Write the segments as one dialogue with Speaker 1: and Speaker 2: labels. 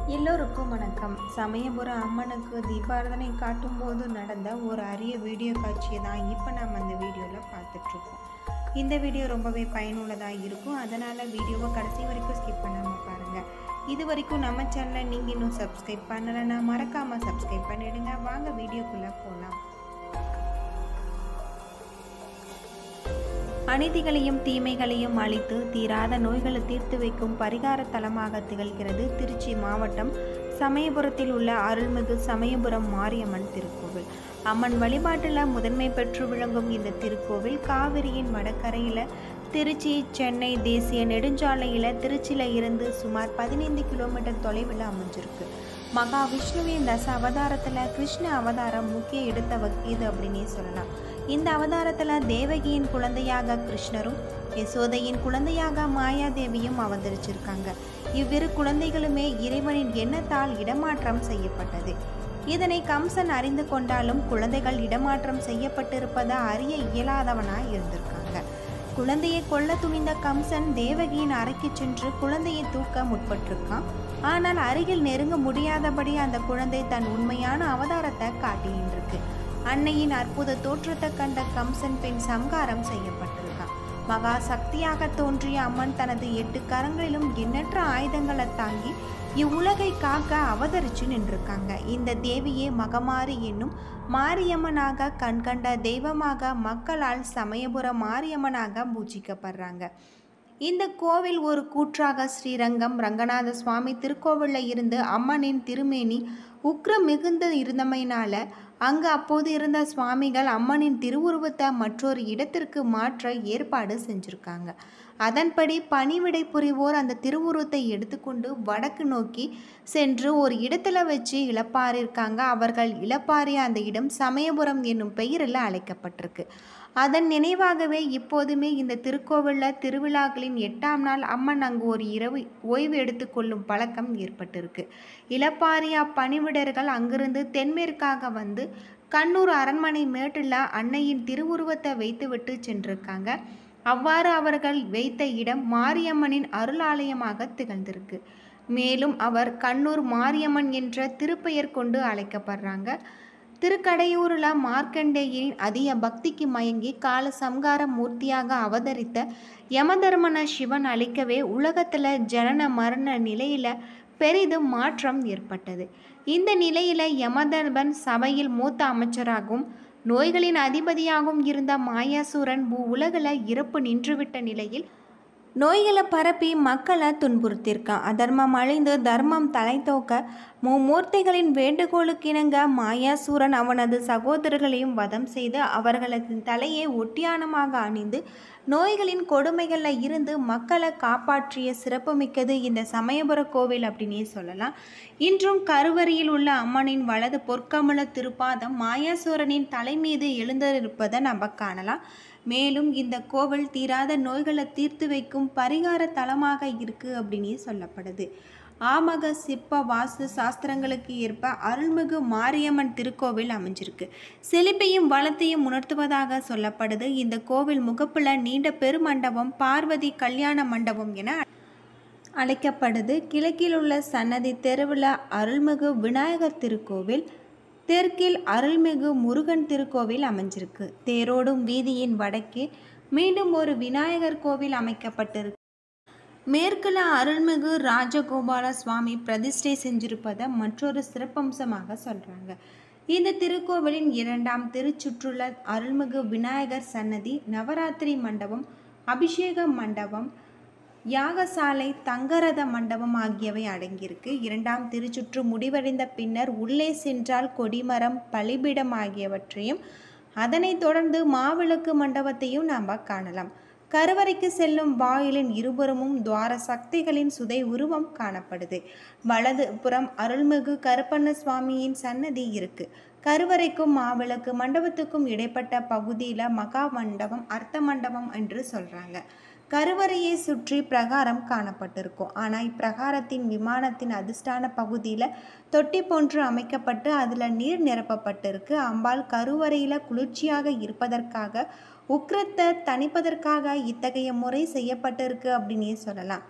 Speaker 1: எல்லோருக்கும் வணக்கம் சமயபுரம் அம்மனுக்கு தீபாரதனை காட்டும்போது நடந்த ஒரு அரிய வீடியோ காட்சியை தான் இப்போ நாம் அந்த வீடியோவில் பார்த்துட்ருக்கோம் இந்த வீடியோ ரொம்பவே பயனுள்ளதாக இருக்கும் அதனால் வீடியோவை கடைசி வரைக்கும் ஸ்கிப் பண்ணாமல் பாருங்கள் இது வரைக்கும் நம்ம சேனலை நீங்கள் இன்னும் சப்ஸ்கிரைப் பண்ணலைன்னா மறக்காமல் சப்ஸ்கிரைப் பண்ணிடுங்க வாங்க வீடியோக்குள்ளே போகலாம் அநீதிகளையும் தீமைகளையும் அழித்து தீராத நோய்களை தீர்த்து வைக்கும் பரிகார தலமாக திகழ்கிறது திருச்சி மாவட்டம் சமயபுரத்தில் உள்ள அருள்மிகு சமயபுரம் மாரியம்மன் திருக்கோவில் அம்மன் வழிபாட்டில் முதன்மை பெற்று விளங்கும் இந்த திருக்கோவில் காவிரியின் வடகரையில் திருச்சி சென்னை தேசிய நெடுஞ்சாலையில் திருச்சியில் இருந்து சுமார் பதினைந்து கிலோமீட்டர் தொலைவில் அமைஞ்சிருக்கு மகா விஷ்ணுவின் தச அவதாரத்தில் கிருஷ்ண அவதாரம் முக்கிய இடத்தை வகிக்குது அப்படின்னே சொல்லலாம் இந்த அவதாரத்தில் தேவகியின் குழந்தையாக கிருஷ்ணரும் யசோதையின் குழந்தையாக மாயாதேவியும் அவதரிச்சிருக்காங்க இவ்விரு குழந்தைகளுமே இறைவனின் எண்ணத்தால் இடமாற்றம் செய்யப்பட்டது இதனை கம்சன் அறிந்து கொண்டாலும் குழந்தைகள் இடமாற்றம் செய்யப்பட்டிருப்பதை அறிய இயலாதவனாய் இருந்திருக்காங்க குழந்தையை கொல்ல துணிந்த கம்சன் தேவகியின் அறைக்கு சென்று குழந்தையை தூக்க முற்பட்டிருக்கான் ஆனால் அருகில் நெருங்க முடியாதபடி அந்த குழந்தை தன் உண்மையான அவதாரத்தை காட்டியிருக்கு அன்னையின் அற்புத தோற்றத்தை கண்ட கம்சன் பெண் சம்காரம் செய்யப்பட்டிருக்கான் மகா சக்தியாக தோன்றிய அம்மன் தனது எட்டு கரங்களிலும் எண்ணற்ற ஆயுதங்களை தாங்கி இவ்வுலகை காக்க அவதரிச்சு நின்றிருக்காங்க இந்த தேவியே மகமாரி என்னும் மாரியம்மனாக கண்கண்ட தெய்வமாக மக்களால் சமயபுர மாரியம்மனாக பூஜிக்கப்படுறாங்க இந்த கோவில் ஒரு கூற்றாக ஸ்ரீரங்கம் ரங்கநாத சுவாமி திருக்கோவிலில் இருந்து அம்மனின் திருமேனி உக்ரம் மிகுந்த இருந்தமையினால அங்கு அப்போது இருந்த சுவாமிகள் அம்மனின் திருவுருவத்தை மற்றொரு இடத்திற்கு மாற்ற ஏற்பாடு செஞ்சுருக்காங்க அதன்படி பணிவிடை புரிவோர் அந்த திருவுருவத்தை எடுத்துக்கொண்டு வடக்கு நோக்கி சென்று ஒரு இடத்துல வச்சு இழப்பாரிருக்காங்க அவர்கள் இழப்பாரிய அந்த இடம் சமயபுரம் என்னும் பெயரில் அழைக்கப்பட்டிருக்கு அதன் நினைவாகவே இப்போதுமே இந்த திருக்கோவிலில் திருவிழாக்களின் எட்டாம் நாள் அம்மன் அங்கு ஒரு இரவு ஓய்வு எடுத்துக்கொள்ளும் பழக்கம் ஏற்பட்டிருக்கு இளப்பாரியா பணிவிடர்கள் அங்கிருந்து தென்மேற்காக வந்து கண்ணூர் அரண்மனை மேட்டில் அன்னையின் திருவுருவத்தை வைத்துவிட்டு சென்றிருக்காங்க அவ்வாறு அவர்கள் வைத்த இடம் மாரியம்மனின் அருளாலயமாக திகழ்ந்திருக்கு மேலும் அவர் கண்ணூர் மாரியம்மன் என்ற திருப்பெயர் கொண்டு அழைக்கப்படுறாங்க திருக்கடையூரில் மார்க்கண்டேயரின் அதிக பக்திக்கு மயங்கி கால சம்கார மூர்த்தியாக அவதரித்த யமதர்மன சிவன் அளிக்கவே உலகத்தில் ஜனன மரண நிலையில் பெரிதும் மாற்றம் ஏற்பட்டது இந்த நிலையில் யமதர்மன் சபையில் மூத்த அமைச்சராகவும் நோய்களின் அதிபதியாகவும் இருந்த மாயாசூரன் பூ உலகில் இறப்பு நின்றுவிட்ட நிலையில் நோய்களை பரப்பி மக்களை துன்புறுத்தியிருக்கான் அதர்மம் அழிந்து தர்மம் தலை தோக்க மும்மூர்த்திகளின் வேண்டுகோளுக்கிணங்க மாயாசூரன் அவனது சகோதரர்களையும் வதம் செய்து அவர்களது தலையை ஒட்டியானமாக அணிந்து நோய்களின் கொடுமைகளில் இருந்து மக்களை காப்பாற்றிய சிறப்புமிக்கது இந்த சமயபுர கோவில் அப்படின்னே சொல்லலாம் இன்றும் கருவறையில் உள்ள அம்மனின் வலது பொற்கமல திருப்பாதம் மாயாசூரனின் தலை மீது எழுந்திருப்பதை நம்ம காணலாம் மேலும் இந்த கோவில் தீராத நோய்களை தீர்த்து வைக்கும் பரிகார தலமாக இருக்கு அப்படின்னு சொல்லப்படுது ஆமக சிற்ப வாஸ்து சாஸ்திரங்களுக்கு ஏற்ப அருள்மிகு மாரியம்மன் திருக்கோவில் அமைஞ்சிருக்கு செழிப்பையும் வளத்தையும் உணர்த்துவதாக சொல்லப்படுது இந்த கோவில் முகப்புல நீண்ட பெருமண்டபம் பார்வதி கல்யாண மண்டபம் என அழைக்கப்படுது கிழக்கில் உள்ள சன்னதி தெருவில் அருள்மிகு விநாயகர் திருக்கோவில் தெற்கில் அருள்மிகு முருகன் திருக்கோவில் அமைஞ்சிருக்கு தேரோடும் வீதியின் வடக்கே மீண்டும் ஒரு விநாயகர் கோவில் அமைக்கப்பட்டிருக்கு மேற்குல அருள்மிகு ராஜகோபால சுவாமி பிரதிஷ்டை செஞ்சிருப்பதை மற்றொரு சிறப்பம்சமாக சொல்கிறாங்க இந்த திருக்கோவிலின் இரண்டாம் திருச்சுற்றுள்ள அருள்மிகு விநாயகர் சன்னதி நவராத்திரி மண்டபம் அபிஷேக மண்டபம் யாகசாலை தங்கரத மண்டபம் ஆகியவை அடங்கியிருக்கு இரண்டாம் திருச்சுற்று முடிவடைந்த பின்னர் உள்ளே சென்றால் கொடிமரம் பலிபீடம் ஆகியவற்றையும் அதனைத் தொடர்ந்து மாவிளக்கு மண்டபத்தையும் நாம் காணலாம் கருவறைக்கு செல்லும் வாயிலின் இருபுறமும் துவார சக்திகளின் சுதை உருவம் காணப்படுது வலது புறம் அருள்மிகு கருப்பண்ண சுவாமியின் சன்னதி இருக்கு கருவறைக்கும் மாவிளக்கு மண்டபத்துக்கும் இடைப்பட்ட பகுதியில் மகா மண்டபம் அர்த்த மண்டபம் என்று சொல்கிறாங்க கருவறையை சுற்றி பிரகாரம் காணப்பட்டிருக்கும் ஆனால் இப்பிரகாரத்தின் விமானத்தின் அதிர்ஷ்டான பகுதியில் தொட்டி போன்று அமைக்கப்பட்டு அதில் நீர் நிரப்பப்பட்டிருக்கு அம்பாள் கருவறையில் குளிர்ச்சியாக இருப்பதற்காக உக்கிரத்தை தணிப்பதற்காக இத்தகைய முறை செய்யப்பட்டிருக்கு அப்படின்னே சொல்லலாம்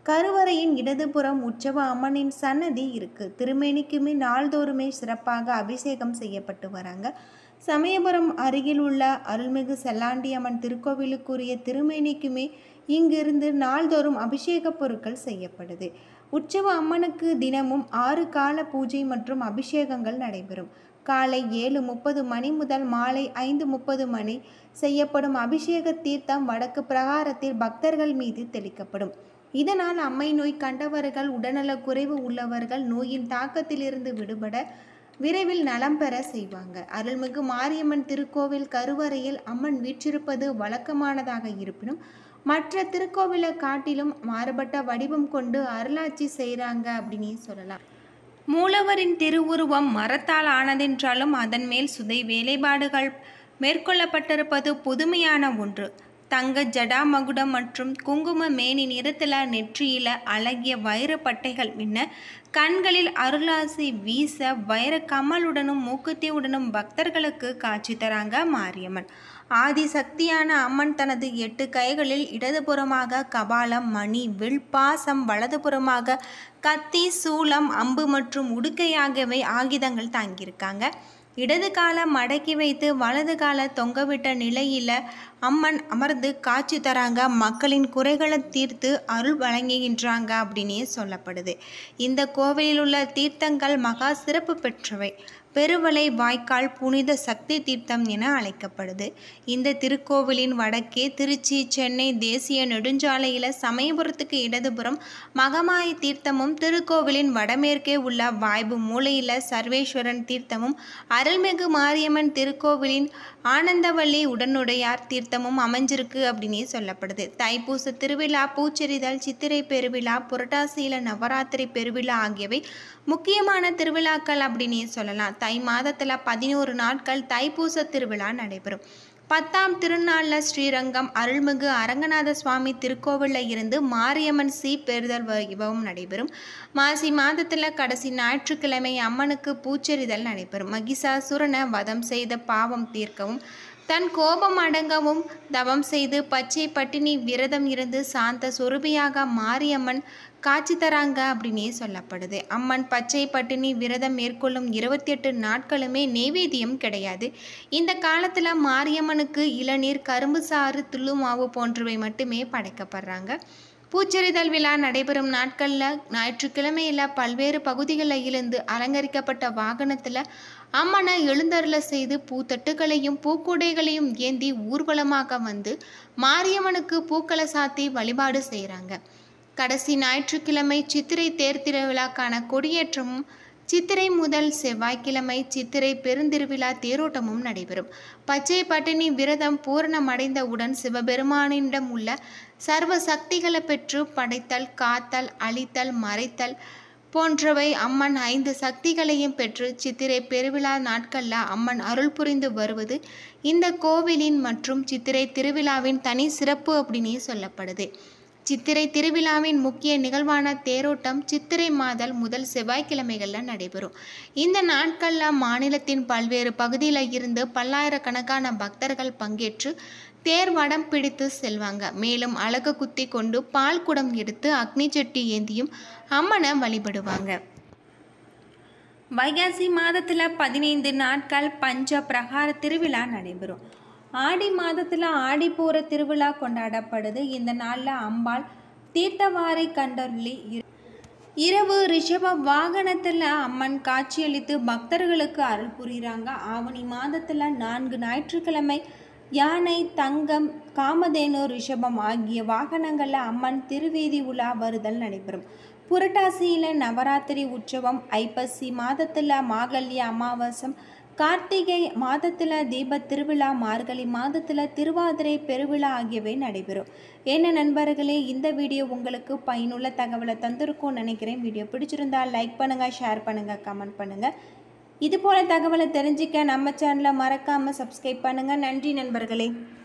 Speaker 1: கருவறையின் இடதுபுறம் உற்சவ அம்மனின் சன்னதி இருக்கு திருமேனிக்குமே நாள்தோறுமே சிறப்பாக அபிஷேகம் செய்யப்பட்டு வராங்க சமயபுரம் அருகில் உள்ள அருள்மிகு செல்லாண்டி அம்மன் திருக்கோவிலுக்குரிய திருமேனிக்குமே இங்கிருந்து நாள்தோறும் அபிஷேக பொருட்கள் செய்யப்படுது உற்சவ அம்மனுக்கு தினமும் ஆறு கால பூஜை மற்றும் அபிஷேகங்கள் நடைபெறும் காலை ஏழு முப்பது மணி முதல் மாலை ஐந்து முப்பது மணி செய்யப்படும் அபிஷேக தீர்த்தம் வடக்கு பிரகாரத்தில் பக்தர்கள் மீது தெளிக்கப்படும் இதனால் அம்மை நோய் கண்டவர்கள் உடல்நலக் குறைவு உள்ளவர்கள் நோயின் தாக்கத்திலிருந்து விடுபட விரைவில் நலம் பெற செய்வாங்க அருள்மிகு மாரியம்மன் திருக்கோவில் கருவறையில் அம்மன் வீற்றிருப்பது வழக்கமானதாக இருப்பினும் மற்ற திருக்கோவிலை காட்டிலும் மாறுபட்ட வடிவம் கொண்டு அருளாட்சி செய்கிறாங்க அப்படின்னு சொல்லலாம் மூலவரின் திருவுருவம் மரத்தால் ஆனதென்றாலும் அதன் மேல் சுதை வேலைப்பாடுகள் மேற்கொள்ளப்பட்டிருப்பது புதுமையான ஒன்று தங்க ஜடாமகுடம் மற்றும் குங்கும மேனி நிறத்தில் நெற்றியில அழகிய வைரப்பட்டைகள் மின்ன கண்களில் அருளாசி வீச வைர கமலுடனும் மூக்குத்தியுடனும் பக்தர்களுக்கு காட்சி தராங்க மாரியம்மன் ஆதி சக்தியான அம்மன் தனது எட்டு கைகளில் இடதுபுறமாக கபாலம் மணி வில் பாசம் வலதுபுறமாக கத்தி சூலம் அம்பு மற்றும் உடுக்கை ஆகியவை ஆயுதங்கள் தாங்கியிருக்காங்க இடது கால மடக்கி வைத்து வலது கால தொங்கவிட்ட நிலையில் அம்மன் அமர்ந்து காட்சி தராங்க மக்களின் குறைகளை தீர்த்து அருள் வழங்குகின்றாங்க அப்படின்னே சொல்லப்படுது இந்த கோவிலில் உள்ள தீர்த்தங்கள் மகா சிறப்பு பெற்றவை பெருவளை வாய்க்கால் புனித சக்தி தீர்த்தம் என அழைக்கப்படுது இந்த திருக்கோவிலின் வடக்கே திருச்சி சென்னை தேசிய நெடுஞ்சாலையில் சமயபுரத்துக்கு இடதுபுறம் மகமாய தீர்த்தமும் திருக்கோவிலின் வடமேற்கே உள்ள வாய்வு மூலையில் சர்வேஸ்வரன் தீர்த்தமும் அருள்மிகு மாரியம்மன் திருக்கோவிலின் ஆனந்தவள்ளி உடனுடையார் தீர்த்தமும் அமைஞ்சிருக்கு அப்படின்னே சொல்லப்படுது தைப்பூச திருவிழா பூச்செறிதல் சித்திரை பெருவிழா புரட்டாசியில நவராத்திரி பெருவிழா ஆகியவை முக்கியமான திருவிழாக்கள் அப்படின்னே சொல்லலாம் தை மாதத்தில் பதினோரு நாட்கள் தைப்பூச திருவிழா நடைபெறும் பத்தாம் திருநாளில் ஸ்ரீரங்கம் அருள்மிகு அரங்கநாத சுவாமி திருக்கோவிலில் இருந்து மாரியம்மன் சீ பெறுதல் வைபவம் நடைபெறும் மாசி மாதத்தில் கடைசி ஞாயிற்றுக்கிழமை அம்மனுக்கு பூச்செறிதல் நடைபெறும் மகிஷாசுரனை வதம் செய்த பாவம் தீர்க்கவும் தன் கோபம் அடங்கவும் தவம் செய்து பச்சை பட்டினி விரதம் இருந்து சாந்த சொருபியாக மாரியம்மன் காட்சி தராங்க அப்படின்னே சொல்லப்படுது அம்மன் பச்சை பட்டினி விரதம் மேற்கொள்ளும் இருபத்தி எட்டு நாட்களுமே நெய்வேத்தியம் கிடையாது இந்த காலத்தில் மாரியம்மனுக்கு இளநீர் கரும்பு சாறு துள்ளு மாவு போன்றவை மட்டுமே படைக்கப்படுறாங்க பூச்செறிதல் விழா நடைபெறும் நாட்களில் ஞாயிற்றுக்கிழமையில் பல்வேறு பகுதிகளில் இருந்து அலங்கரிக்கப்பட்ட வாகனத்தில் அம்மனை எழுந்தருள செய்து பூத்தட்டுகளையும் பூக்கூடைகளையும் ஏந்தி ஊர்வலமாக வந்து மாரியம்மனுக்கு பூக்களை சாத்தி வழிபாடு செய்கிறாங்க கடைசி ஞாயிற்றுக்கிழமை சித்திரை தேர் திருவிழாக்கான கொடியேற்றமும் சித்திரை முதல் செவ்வாய்க்கிழமை சித்திரை பெருந்திருவிழா தேரோட்டமும் நடைபெறும் பச்சை பட்டினி விரதம் பூரணமடைந்தவுடன் சிவபெருமானிடம் உள்ள சர்வ சக்திகளை பெற்று படைத்தல் காத்தல் அழித்தல் மறைத்தல் போன்றவை அம்மன் ஐந்து சக்திகளையும் பெற்று சித்திரை பெருவிழா நாட்களில் அம்மன் அருள் புரிந்து வருவது இந்த கோவிலின் மற்றும் சித்திரை திருவிழாவின் தனி சிறப்பு அப்படின்னே சொல்லப்படுது சித்திரை திருவிழாவின் முக்கிய நிகழ்வான தேரோட்டம் சித்திரை மாதல் முதல் செவ்வாய்க்கிழமைகளில் நடைபெறும் இந்த நாட்களில் மாநிலத்தின் பல்வேறு பகுதியில் இருந்து பல்லாயிரக்கணக்கான பக்தர்கள் பங்கேற்று தேர் வடம் பிடித்து செல்வாங்க மேலும் அழகு குத்தி கொண்டு பால் குடம் எடுத்து அக்னி சட்டி ஏந்தியும் அம்மனை வழிபடுவாங்க வைகாசி மாதத்தில் பதினைந்து நாட்கள் பஞ்ச பிரகார திருவிழா நடைபெறும் ஆடி மாதத்தில் ஆடிப்பூர திருவிழா கொண்டாடப்படுது இந்த நாளில் அம்பாள் தீர்த்தவாரை கண்டருளி இரு- இரவு ரிஷப வாகனத்தில் அம்மன் காட்சியளித்து பக்தர்களுக்கு அருள் புரிகிறாங்க ஆவணி மாதத்தில் நான்கு ஞாயிற்றுக்கிழமை யானை தங்கம் காமதேனு ரிஷபம் ஆகிய வாகனங்களில் அம்மன் திருவீதி உலா வருதல் நடைபெறும் புரட்டாசியில் நவராத்திரி உற்சவம் ஐப்பசி மாதத்தில் மாகல்ய அமாவாசம் கார்த்திகை மாதத்தில் தீப திருவிழா மார்கழி மாதத்தில் திருவாதிரை பெருவிழா ஆகியவை நடைபெறும் என்ன நண்பர்களே இந்த வீடியோ உங்களுக்கு பயனுள்ள தகவலை தந்திருக்கும்னு நினைக்கிறேன் வீடியோ பிடிச்சிருந்தா லைக் பண்ணுங்கள் ஷேர் பண்ணுங்கள் கமெண்ட் பண்ணுங்கள் இது போல தகவலை தெரிஞ்சிக்க நம்ம சேனலை மறக்காமல் சப்ஸ்கிரைப் பண்ணுங்கள் நன்றி நண்பர்களே